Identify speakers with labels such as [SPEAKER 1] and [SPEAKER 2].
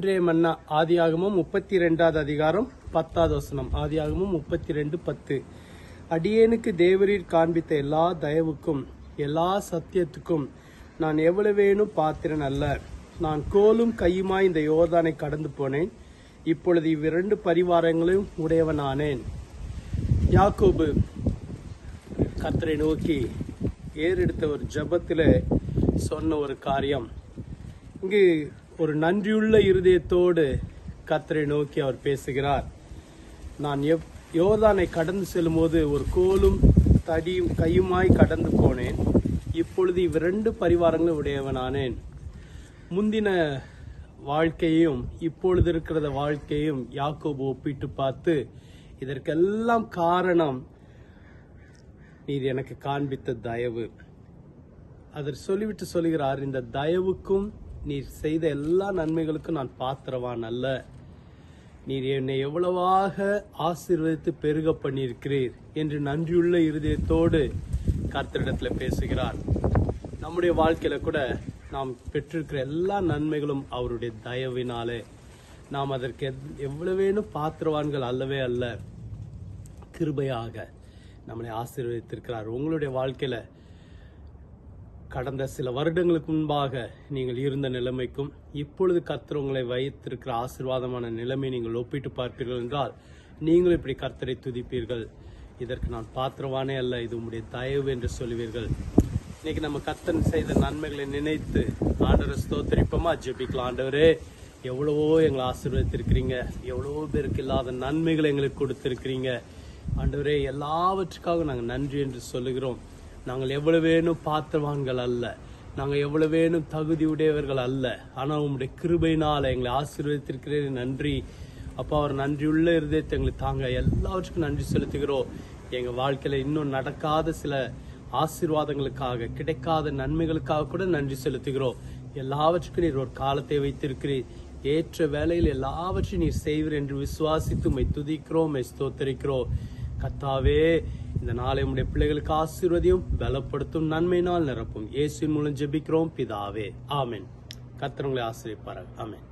[SPEAKER 1] இன்றைய மன்னா ஆதியாகமும் முப்பத்தி ரெண்டாவது அதிகாரம் பத்தாவது வசனம் ஆதியாகமும் முப்பத்தி ரெண்டு பத்து அடியேனுக்கு தேவரீர் காண்பித்த எல்லா தயவுக்கும் எல்லா சத்தியத்துக்கும் நான் எவ்வளவேனும் பாத்திரன் அல்ல நான் கோலும் கையுமாய் இந்த யோர்தானை கடந்து போனேன் இப்பொழுது இவ்விரண்டு பரிவாரங்களையும் உடையவனானேன் யாக்கோபு கர்த்தரை நோக்கி ஏறெடுத்த ஒரு ஜெபத்துல சொன்ன ஒரு காரியம் இங்கு ஒரு நன்றியுள்ள இருதயத்தோடு கர்த்தரை நோக்கி அவர் பேசுகிறார் நான் எவ் யோர்தானை கடந்து செல்லும்போது ஒரு கோலும் தடியும் கையுமாய் கடந்து போனேன் இப்பொழுது இவ்விரண்டு பரிவாரங்களும் உடையவனானேன் முந்தின வாழ்க்கையும் இப்பொழுது இருக்கிறத வாழ்க்கையும் யாக்கோபு ஒப்பிட்டு பார்த்து இதற்கெல்லாம் காரணம் நீர் எனக்கு காண்பித்த தயவு அவர் சொல்லிவிட்டு சொல்லுகிறார் இந்த தயவுக்கும் நீர் செய்த எல்லா நன்மைகளுக்கும் நான் பாத்திரவான் அல்ல நீர் என்னை எவ்வளவாக ஆசீர்வதித்து பெருக பண்ணியிருக்கிறீர் என்று நன்றியுள்ள இருதயத்தோடு கர்த்தரிடத்துல பேசுகிறார் நம்முடைய வாழ்க்கையில கூட நாம் பெற்றிருக்கிற எல்லா நன்மைகளும் அவருடைய தயவினாலே நாம் அதற்கு எத்- எவ்வளவேனும் பாத்திரவான்கள் அல்லவே அல்ல கிருபையாக நம்மளை ஆசீர்வதித்திருக்கிறார் உங்களுடைய வாழ்க்கையில கடந்த சில வருடங்களுக்கு முன்பாக நீங்கள் இருந்த நிலைமைக்கும் இப்பொழுது கர்த்தர் உங்களை வைத்திருக்கிற ஆசீர்வாதமான நிலைமை நீங்கள் ஒப்பிட்டு பார்ப்பீர்கள் என்றால் நீங்கள் இப்படி கர்த்தரை துதிப்பீர்கள் இதற்கு நான் பாத்திரவானே அல்ல இது உம்முடைய தயவு என்று சொல்லுவீர்கள் இன்னைக்கு நம்ம கர்த்தன் செய்த நன்மைகளை நினைத்து ஆண்டவரை ஸ்தோத்தரிப்போமா ஜெபிக்கலாம் ஆண்டவரே எவ்வளவோ எங்களை ஆசீர்வதித்திருக்கிறீங்க எவ்வளவோ பேருக்கு இல்லாத நன்மைகளை எங்களுக்கு கொடுத்திருக்கிறீங்க ஆண்டவரே எல்லாவற்றுக்காக நாங்கள் நன்றி என்று சொல்லுகிறோம் நாங்கள் எவ்வளவேனும் பாத்திரவான்கள் அல்ல நாங்கள் எவ்வளவேனும் தகுதி உடையவர்கள் அல்ல ஆனால் உங்களுடைய கிருபையினால் எங்களை ஆசீர்வதித்திருக்கிறேன் நன்றி அப்பா அவர் நன்றியுள்ள இருதயத்தை எங்களுக்கு தாங்க எல்லாவற்றுக்கும் நன்றி செலுத்துகிறோம் எங்கள் வாழ்க்கையில் இன்னும் நடக்காத சில ஆசீர்வாதங்களுக்காக கிடைக்காத நன்மைகளுக்காக கூட நன்றி செலுத்துகிறோம் எல்லாவற்றுக்கும் நீர் ஒரு காலத்தை வைத்திருக்கிறீர் ஏற்ற வேளையில் எல்லாவற்றையும் நீர் செய்வீர் என்று விசுவாசித்து உம்மை துதிக்கிறோம் உம்மை ஸ்தோத்தரிக்கிறோம் கத்தாவே இந்த நாளை உம்முடைய பிள்ளைகளுக்கு ஆசீர்வதியும் பலப்படுத்தும் நன்மையினால் நிரப்பும் இயேசுவின் மூலம் ஜெபிக்கிறோம் பிதாவே ஆமென் கர்த்தர் உங்களை ஆசீர்வதிப்பார்கள் ஆமென்